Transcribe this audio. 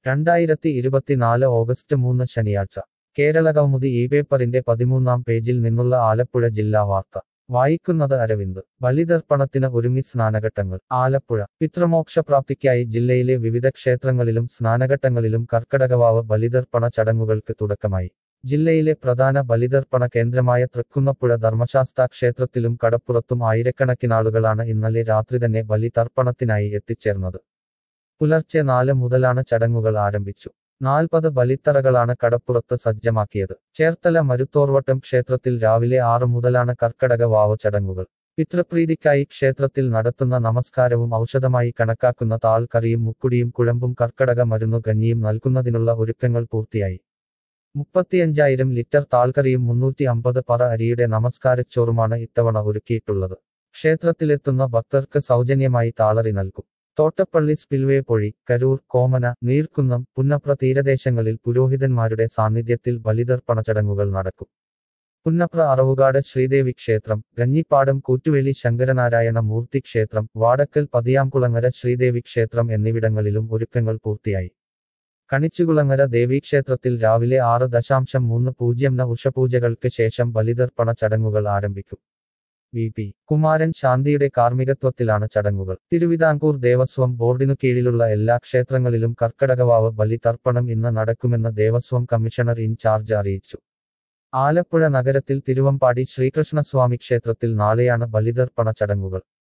രണ്ടായിരത്തി ഇരുപത്തിനാല് ഓഗസ്റ്റ് മൂന്ന് ശനിയാഴ്ച കേരള കൗമുദി ഈ പേപ്പറിന്റെ പതിമൂന്നാം പേജിൽ നിന്നുള്ള ആലപ്പുഴ ജില്ലാ വാർത്ത വായിക്കുന്നത് അരവിന്ദ് ബലിതർപ്പണത്തിന് ഒരുങ്ങി സ്നാനഘട്ടങ്ങൾ ആലപ്പുഴ പിതൃമോക്ഷപ്രാപ്തിക്കായി ജില്ലയിലെ വിവിധ ക്ഷേത്രങ്ങളിലും സ്നാനഘട്ടങ്ങളിലും കർക്കടകവാവ് ബലിതർപ്പണ ചടങ്ങുകൾക്ക് തുടക്കമായി ജില്ലയിലെ പ്രധാന ബലിതർപ്പണ കേന്ദ്രമായ തൃക്കുന്നപ്പുഴ ധർമ്മശാസ്ത ക്ഷേത്രത്തിലും കടപ്പുറത്തും ആയിരക്കണക്കിനാളുകളാണ് ഇന്നലെ രാത്രി തന്നെ ബലി തർപ്പണത്തിനായി എത്തിച്ചേർന്നത് പുലർച്ചെ നാല് മുതലാണ് ചടങ്ങുകൾ ആരംഭിച്ചു നാൽപ്പത് ബലിത്തറകളാണ് കടപ്പുറത്ത് സജ്ജമാക്കിയത് ചേർത്തല മരുത്തോർവട്ടം ക്ഷേത്രത്തിൽ രാവിലെ ആറ് മുതലാണ് കർക്കടക വാവ് ചടങ്ങുകൾ പിതൃപ്രീതിക്കായി ക്ഷേത്രത്തിൽ നടത്തുന്ന നമസ്കാരവും ഔഷധമായി കണക്കാക്കുന്ന താൾക്കറിയും മുക്കുടിയും കുഴമ്പും കർക്കടക മരുന്നു കഞ്ഞിയും നൽകുന്നതിനുള്ള ഒരുക്കങ്ങൾ പൂർത്തിയായി മുപ്പത്തിയഞ്ചായിരം ലിറ്റർ താൾക്കറിയും മുന്നൂറ്റി അമ്പത് പറ അരിയുടെ നമസ്കാരച്ചോറുമാണ് ഇത്തവണ ഒരുക്കിയിട്ടുള്ളത് ക്ഷേത്രത്തിലെത്തുന്ന ഭക്തർക്ക് സൗജന്യമായി താളറി നൽകും തോട്ടപ്പള്ളി സ്പിൽവേ പൊഴി കരൂർ കോമന നീർക്കുന്നം പുന്നപ്ര തീരദേശങ്ങളിൽ പുരോഹിതന്മാരുടെ സാന്നിധ്യത്തിൽ ബലിതർപ്പണ ചടങ്ങുകൾ നടക്കും പുന്നപ്ര അറവുകാട് ശ്രീദേവി ക്ഷേത്രം ഗഞ്ഞിപ്പാടം കൂറ്റുവേലി ശങ്കരനാരായണ മൂർത്തി ക്ഷേത്രം വാടക്കൽ പതിയാംകുളങ്ങര ശ്രീദേവി ക്ഷേത്രം എന്നിവിടങ്ങളിലും ഒരുക്കങ്ങൾ പൂർത്തിയായി കണിച്ചുകുളങ്ങര ദേവീക്ഷേത്രത്തിൽ രാവിലെ ആറ് ദശാംശം മൂന്ന് പൂജ്യം ന ഉഷപൂജകൾക്ക് ശേഷം ബലിതർപ്പണ ചടങ്ങുകൾ ആരംഭിക്കും വി പി കുമാരൻ ശാന്തിയുടെ കാർമ്മികത്വത്തിലാണ് ചടങ്ങുകൾ തിരുവിതാംകൂർ ദേവസ്വം ബോർഡിനു കീഴിലുള്ള എല്ലാ ക്ഷേത്രങ്ങളിലും കർക്കടകവാവ് ബലി തർപ്പണം ഇന്ന് നടക്കുമെന്ന് ദേവസ്വം കമ്മീഷണർ ഇൻചാർജ് അറിയിച്ചു ആലപ്പുഴ നഗരത്തിൽ തിരുവമ്പാടി ശ്രീകൃഷ്ണസ്വാമി ക്ഷേത്രത്തിൽ നാളെയാണ് ബലിതർപ്പണ ചടങ്ങുകൾ